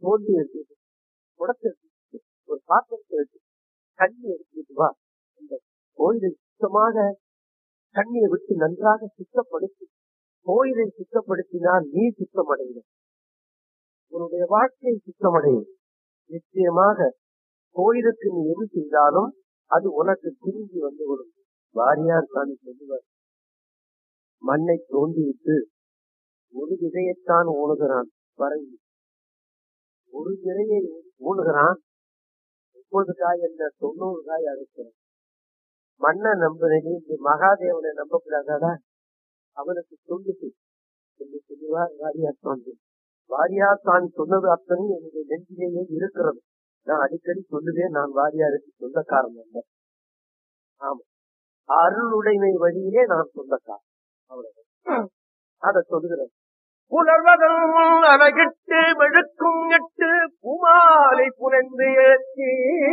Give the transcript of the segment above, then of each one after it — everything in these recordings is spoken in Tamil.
தோண்டி எடுத்து குடத்தை எடுத்து ஒரு பாத்திரத்தை எடுத்து தண்ணி எடுத்துட்டு வா இந்த கோயிலை சுத்தமாக தண்ணியை விட்டு நன்றாக சுத்தப்படுத்தி கோயிலை சுத்தப்படுத்தினால் நீ சுத்தமடையும் உன்னுடைய வாழ்க்கை சுத்தமடையும் நிச்சயமாக கோயிலுக்கு நீ எது செய்தாலும் அது உனக்கு திரும்பி வந்து விடும் வாரியார் சாமி சொல்லுவார் மண்ணை தோண்டிவிட்டு ஒரு விதையைத்தான் ஊணுகிறான் வரைந்து ஒரு விதையை ஊணுகிறான் முப்பது காய் என்ன தொண்ணூறு காய் அறுக்கிறான் மண்ணை நம்புறது இந்த மகாதேவனை நம்பக்கூடாதா அவனுக்கு சொல்லுது சொல்லி சொல்லுவார் வாரியார் சுவாமி வாரியார் சுவாமி சொன்னது அத்தனை என்னுடைய நெஞ்சிலேயே இருக்கிறது நான் அடிக்கடி சொல்லுவேன் நான் வாரியாருக்கு சொந்தக்காரன் அல்ல ஆமா அருளுடைமை வழியிலே நான் சொந்தக்காரன் அவ்வளவு அத சொல்லுகிறேன் புலர்வதம் அழகிட்டு வெளுக்கும் எட்டு பூமாலை புனைந்து ஏற்றி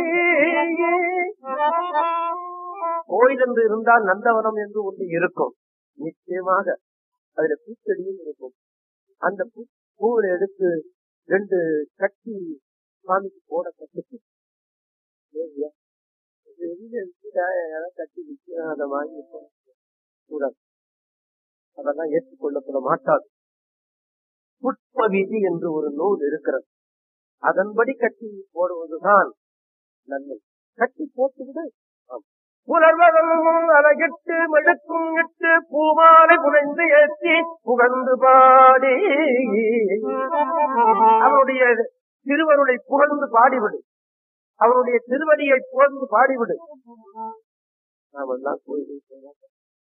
கோயில் என்று இருந்தால் நந்தவனம் என்று ஒன்று இருக்கும் நிச்சயமாக அதுல பூச்செடியும் இருக்கும் அந்த பூ பூவை எடுத்து ரெண்டு கட்டி சாமிக்கு போட கட்டுச்சு ஏய்யா, இது எங்க இருக்குடா? யாராவது கட்டி விற்கிறான் அதை வாங்கி போட கூடாது அதெல்லாம் ஏற்றுக்கொள்ளப்பட மாட்டாது புஷ்ப விதி என்று ஒரு நூல் இருக்கிறது அதன்படி கட்டி போடுவதுதான் நன்மை கட்டி போட்டுவிடு ஆம். புலர்வதம் அழகிட்டு மெடுக்கும் இட்டு பூமாலை புனைந்து ஏற்றி புகழ்ந்து பாடி அவருடைய திருவருளை புகழ்ந்து பாடிவிடு அவருடைய திருவடியை புகழ்ந்து பாடிவிடு நாமெல்லாம் கோயிலுக்கு போவோம்.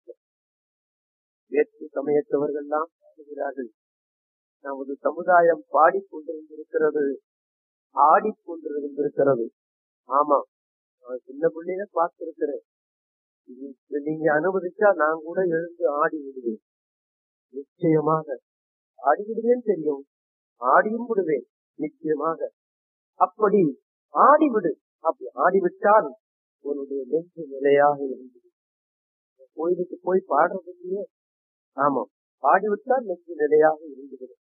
வேற்று சமயத்தவர்கள்லாம் பாடுகிறார்கள் நமது சமுதாயம் பாடிக்கொண்டிருந்திருக்கிறது ஆடிக்கொண்டிருந்திருக்கிறது ஆமா நான் சின்ன பிள்ளையில பார்த்திருக்கிறேன் இது நீங்க அனுமதிச்சா நான் கூட எழுந்து ஆடி விடுவேன் நிச்சயமாக ஆடி விடுவேன் தெரியும் ஆடியும் விடுவேன் நிச்சயமாக அப்படி ஆடிவிடு அப்படி ஆடிவிட்டால் உன்னுடைய நெஞ்சு நிலையாக இருந்தது கோயிலுக்கு போய் பாடுறது இல்லையே ஆமா பாடிவிட்டால் நெஞ்சு நிலையாக இருந்துவிடும்